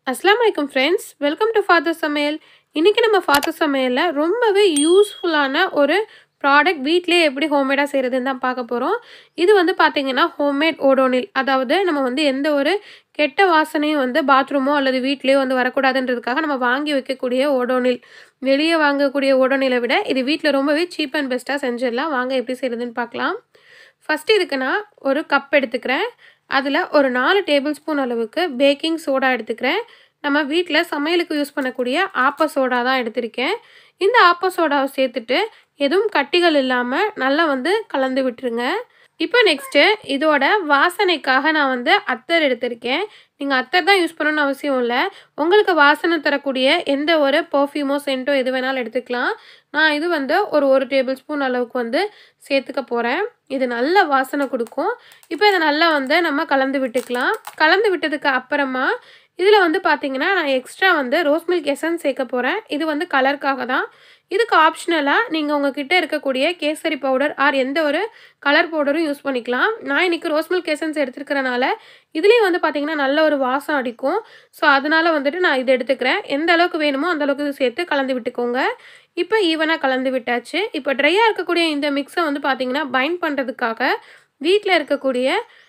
அஸ்லாம் வலைக்கம் friends welcome to father சமையல் இன்றைக்கி நம்ம ஃபாதர் சமையலில் ரொம்பவே யூஸ்ஃபுல்லான ஒரு ப்ராடக்ட் வீட்டிலே எப்படி ஹோம்மேடாக செய்கிறதுன்னு தான் பார்க்க போகிறோம் இது வந்து பார்த்திங்கன்னா ஹோம்மேட் ஓடோனில் அதாவது நம்ம வந்து எந்த ஒரு கெட்ட வாசனையும் வந்து பாத்ரூமோ அல்லது வீட்லேயோ வந்து வரக்கூடாதுன்றதுக்காக நம்ம வாங்கி வைக்கக்கூடிய ஓடோனில் வெளியே வாங்கக்கூடிய ஓடோனிலை விட இது வீட்டில் ரொம்பவே சீப் அண்ட் பெஸ்ட்டாக செஞ்சிடலாம் வாங்க எப்படி செய்கிறதுன்னு பார்க்கலாம் ஃபஸ்ட்டு இதுக்கு நான் ஒரு கப் எடுத்துக்கிறேன் அதில் ஒரு நாலு டேபிள் ஸ்பூன் அளவுக்கு பேக்கிங் சோடா எடுத்துக்கிறேன் நம்ம வீட்டில் சமையலுக்கு யூஸ் பண்ணக்கூடிய ஆப்ப சோடா தான் எடுத்திருக்கேன் இந்த ஆப்ப சோடாவை சேர்த்துட்டு எதுவும் கட்டிகள் இல்லாமல் நல்லா வந்து கலந்து விட்டுருங்க இப்போ நெக்ஸ்ட்டு இதோட வாசனைக்காக நான் வந்து அத்தர் எடுத்திருக்கேன் நீங்கள் அத்தர் தான் யூஸ் பண்ணணும்னு அவசியம் இல்லை உங்களுக்கு வாசனை தரக்கூடிய எந்த ஒரு பர்ஃப்யூமோ சென்ட்டோ எது வேணாலும் எடுத்துக்கலாம் நான் இது வந்து ஒரு ஒரு டேபிள் ஸ்பூன் அளவுக்கு வந்து சேர்த்துக்க போகிறேன் இது நல்ல வாசனை கொடுக்கும் இப்போ இதை நல்லா வந்து நம்ம கலந்து விட்டுக்கலாம் கலந்து விட்டதுக்கு அப்புறமா இதில் வந்து பார்த்தீங்கன்னா நான் எக்ஸ்ட்ரா வந்து ரோஸ் மில்க் எசன்ஸ் சேர்க்க போகிறேன் இது வந்து கலருக்காக தான் இதுக்கு ஆப்ஷனலாக நீங்கள் உங்ககிட்ட இருக்கக்கூடிய கேசரி பவுடர் ஆர் எந்த ஒரு கலர் பவுடரும் யூஸ் பண்ணிக்கலாம் நான் இன்றைக்கி ரோஸ் மில்க் எசன்ஸ் எடுத்துருக்கிறனால இதுலேயும் வந்து பார்த்திங்கன்னா நல்ல ஒரு வாசம் அடிக்கும் ஸோ அதனால் வந்துட்டு நான் இது எடுத்துக்கிறேன் எந்த அளவுக்கு வேணுமோ அந்த அளவுக்கு இது சேர்த்து கலந்து விட்டுக்கோங்க இப்போ ஈவனாக கலந்து விட்டாச்சு இப்போ ட்ரையாக இருக்கக்கூடிய இந்த மிக்ஸை வந்து பார்த்திங்கன்னா பைண்ட் பண்ணுறதுக்காக வீட்டில் இருக்கக்கூடிய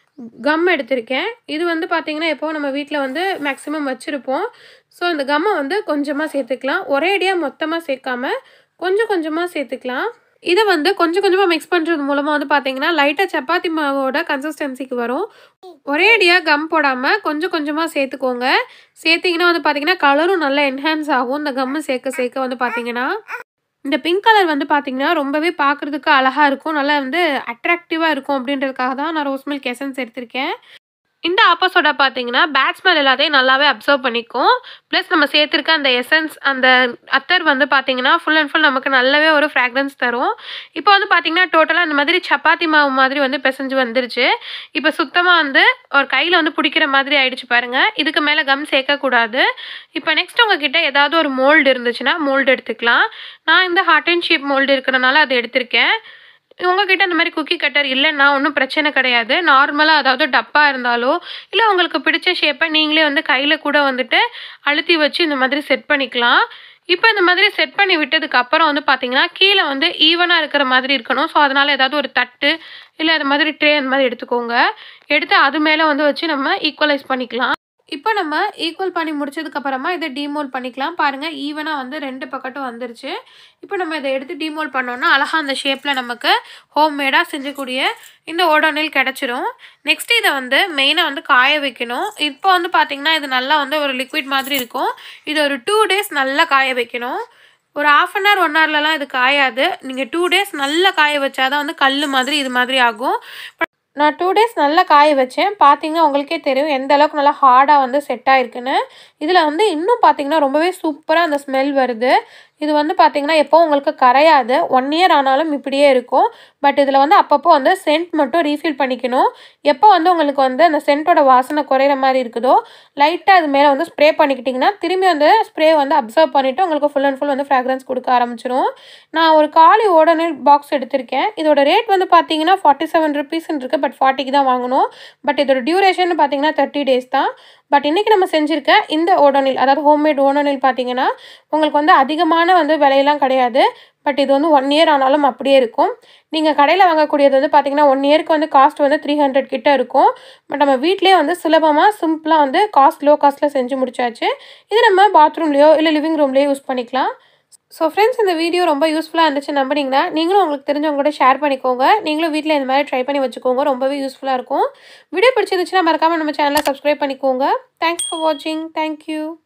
கம் எடுத்திருக்கேன் இது வந்து பார்த்திங்கன்னா எப்போ நம்ம வீட்டில் வந்து மேக்ஸிமம் வச்சுருப்போம் ஸோ இந்த கம்மை வந்து கொஞ்சமாக சேர்த்துக்கலாம் ஒரேடியாக மொத்தமாக சேர்க்காம கொஞ்சம் கொஞ்சமாக சேர்த்துக்கலாம் இதை வந்து கொஞ்சம் கொஞ்சமாக மிக்ஸ் பண்ணுறது மூலமாக வந்து பார்த்தீங்கன்னா லைட்டாக சப்பாத்தி மாவோட கன்சிஸ்டன்சிக்கு வரும் ஒரேடியாக கம் போடாமல் கொஞ்சம் கொஞ்சமாக சேர்த்துக்கோங்க சேர்த்திங்கன்னா வந்து பார்த்தீங்கன்னா கலரும் நல்லா என்ஹான்ஸ் ஆகும் இந்த கம்மு சேர்க்க சேர்க்க வந்து பார்த்தீங்கன்னா இந்த பிங்க் கலர் வந்து பார்த்தீங்கன்னா ரொம்பவே பார்க்குறதுக்கு அழகாக இருக்கும் நல்லா வந்து அட்ராக்டிவாக இருக்கும் அப்படின்றதுக்காக தான் நான் ரோஸ் மில்க் எசன்ஸ் எடுத்திருக்கேன் இந்த ஆப்போசோட பார்த்தீங்கன்னா பேட் ஸ்மெல் எல்லாத்தையும் நல்லாவே அப்சர்வ் பண்ணிக்கும் ப்ளஸ் நம்ம சேர்த்துருக்க அந்த எசன்ஸ் அந்த அத்தர் வந்து பார்த்தீங்கன்னா ஃபுல் அண்ட் ஃபுல் நமக்கு நல்லாவே ஒரு ஃப்ராக்ரன்ஸ் தரும் இப்போ வந்து பார்த்தீங்கன்னா டோட்டலாக இந்த மாதிரி சப்பாத்தி மாவு மாதிரி வந்து பிசைஞ்சு வந்துருச்சு இப்போ சுத்தமாக வந்து ஒரு கையில் வந்து பிடிக்கிற மாதிரி ஆயிடுச்சு பாருங்கள் இதுக்கு மேலே கம் சேர்க்கக்கூடாது இப்போ நெக்ஸ்ட் உங்ககிட்ட ஏதாவது ஒரு மோல்டு இருந்துச்சுன்னா மோல்டு எடுத்துக்கலாம் நான் இந்த ஹார்ட் அண்ட் ஷேப் மோல்டு இருக்கிறனால அதை எடுத்திருக்கேன் உங்ககிட்ட இந்த மாதிரி குக்கி கட்டர் இல்லைன்னா ஒன்றும் பிரச்சனை கிடையாது நார்மலாக அதாவது டப்பா இருந்தாலோ இல்லை உங்களுக்கு பிடிச்ச ஷேப்பை நீங்களே வந்து கையில் கூட வந்துட்டு அழுத்தி வச்சு இந்த மாதிரி செட் பண்ணிக்கலாம் இப்போ இந்த மாதிரி செட் பண்ணி விட்டதுக்கு அப்புறம் வந்து பார்த்தீங்கன்னா கீழே வந்து ஈவனாக இருக்கிற மாதிரி இருக்கணும் ஸோ அதனால் ஏதாவது ஒரு தட்டு இல்லை அது மாதிரி ட்ரே அந்த மாதிரி எடுத்துக்கோங்க எடுத்து அது மேலே வந்து வச்சு நம்ம ஈக்குவலைஸ் பண்ணிக்கலாம் இப்போ நம்ம ஈக்குவல் பண்ணி முடிச்சதுக்கப்புறமா இதை டீமோல் பண்ணிக்கலாம் பாருங்கள் ஈவனாக வந்து ரெண்டு பக்கட்டும் வந்துருச்சு இப்போ நம்ம இதை எடுத்து டீமோல் பண்ணோன்னா அழகாக அந்த ஷேப்பில் நமக்கு ஹோம்மேடாக செஞ்சக்கூடிய இந்த ஓடோனில் கிடச்சிரும் நெக்ஸ்ட் இதை வந்து மெயினாக வந்து காய வைக்கணும் இப்போ வந்து பார்த்திங்கன்னா இது நல்லா வந்து ஒரு லிக்விட் மாதிரி இருக்கும் இது ஒரு டூ டேஸ் நல்லா காய வைக்கணும் ஒரு ஆஃப் அன் ஹவர் ஒன் ஹவர்லலாம் இது காயாது நீங்கள் டூ டேஸ் நல்லா காய வச்சாதான் வந்து கல் மாதிரி இது மாதிரி ஆகும் நான் டூ டேஸ் நல்லா காய வச்சேன் பார்த்தீங்கன்னா உங்களுக்கே தெரியும் எந்த அளவுக்கு நல்லா ஹார்டாக வந்து செட் ஆகிருக்குன்னு இதில் வந்து இன்னும் பார்த்தீங்கன்னா ரொம்பவே சூப்பராக அந்த ஸ்மெல் வருது இது வந்து பார்த்திங்கன்னா எப்போ உங்களுக்கு கரையாது ஒன் இயர் ஆனாலும் இப்படியே இருக்கும் பட் இதில் வந்து அப்பப்போ வந்து சென்ட் மட்டும் ரீஃபில் பண்ணிக்கணும் எப்போ வந்து உங்களுக்கு வந்து அந்த சென்ட்டோட வாசனை குறையிற மாதிரி இருக்குதோ லைட்டாக அது மேலே வந்து ஸ்ப்ரே பண்ணிக்கிட்டிங்கன்னா திரும்பி அந்த ஸ்ப்ரே வந்து அப்சர்வ் பண்ணிவிட்டு உங்களுக்கு ஃபுல் அண்ட் ஃபுல் வந்து ஃப்ராக்ரன்ஸ் கொடுக்க ஆரம்பிச்சிரும் நான் ஒரு காலி ஓடனில் பாக்ஸ் எடுத்திருக்கேன் இதோட ரேட் வந்து பார்த்தீங்கன்னா ஃபார்ட்டி செவன் ருபீஸ்ன்னு இருக்குது பட் ஃபார்ட்டிக்கு தான் வாங்கணும் பட் இதோட டியூரேஷன் பார்த்தீங்கன்னா தேர்ட்டி டேஸ் தான் பட் இன்றைக்கி நம்ம செஞ்சுருக்க இந்த ஓடோனில் அதாவது ஹோம்மேட் ஓடோனில் பார்த்தீங்கன்னா உங்களுக்கு வந்து அதிகமான வந்து விலையெல்லாம் கிடையாது பட் இது வந்து ஒன் இயர் ஆனாலும் அப்படியே இருக்கும் நீங்கள் கடையில் வாங்கக்கூடியது வந்து பார்த்திங்கன்னா ஒன் இயருக்கு வந்து காஸ்ட் வந்து த்ரீ ஹண்ட்ரட் கிட்ட இருக்கும் பட் நம்ம வீட்லேயே வந்து சுலபமாக சிம்பிளாக வந்து காஸ்ட் லோ காஸ்ட்டில் செஞ்சு முடிச்சாச்சு இது நம்ம பாத்ரூம்லேயோ இல்லை லிவிங் ரூம்லேயோ யூஸ் பண்ணிக்கலாம் ஸோ ஃப்ரெண்ட்ஸ் இந்த வீடியோ ரொம்ப யூஸ்ஃபுல்லாக இருந்துச்சு நம்பினீங்கன்னா நீங்களும் உங்களுக்கு தெரிஞ்சவங்க கூட ஷேர் பண்ணிக்கோங்க நீங்களும் வீட்டில் இந்த மாதிரி ட்ரை பண்ணி வச்சுக்கோங்க ரொம்பவே யூஸ்ஃபுல்லாக இருக்கும் வீடியோ பிடிச்சிருந்துச்சுன்னா மறக்காமல் நம்ம சேனலை சப்ஸ்கிரைப் பண்ணிக்கோங்க தேங்க்ஸ் ஃபார் வாட்சிங் தேங்க்யூ